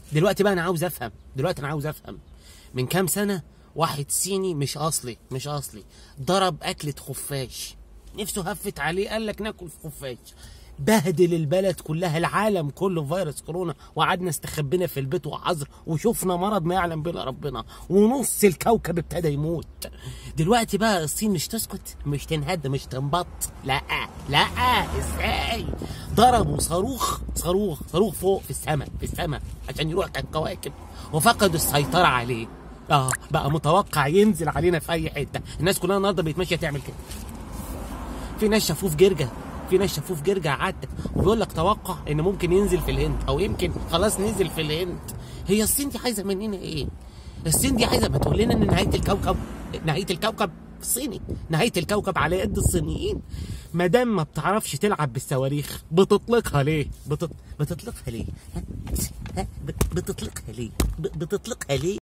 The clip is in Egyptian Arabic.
دلوقتي بقى انا عاوز افهم دلوقتي انا عاوز افهم من كام سنه واحد صيني مش اصلي مش اصلي ضرب اكله خفاش نفسه هفت عليه قال لك ناكل خفاش بهدل البلد كلها العالم كله فيروس كورونا وقعدنا استخبينا في البيت وحظر وشفنا مرض ما يعلم به الا ربنا ونص الكوكب ابتدى يموت دلوقتي بقى الصين مش تسكت مش تنهد مش تنبط لا لا ازاي ضربوا صاروخ صاروخ صاروخ فوق في السماء في السماء عشان يروح كالكواكب وفقدوا السيطرة عليه اه بقى متوقع ينزل علينا في اي حته الناس كلها النهارده بقت ماشيه تعمل كده في ناس شافوه في جرجه في ناس شافوه في جرجه عدى وبيقول لك توقع ان ممكن ينزل في الهند او يمكن خلاص نزل في الهند هي الصين دي عايزه مننا ايه الصين دي عايزه ما تقول لنا ان نهايه الكوكب نهايه الكوكب صيني نهايه الكوكب على يد الصينيين ما دام ما بتعرفش تلعب بالصواريخ بتطلقها ليه بتط... بتطلقها ليه ها؟ ها؟ بت- بتطلقها ليه ب- بتطلقها ليه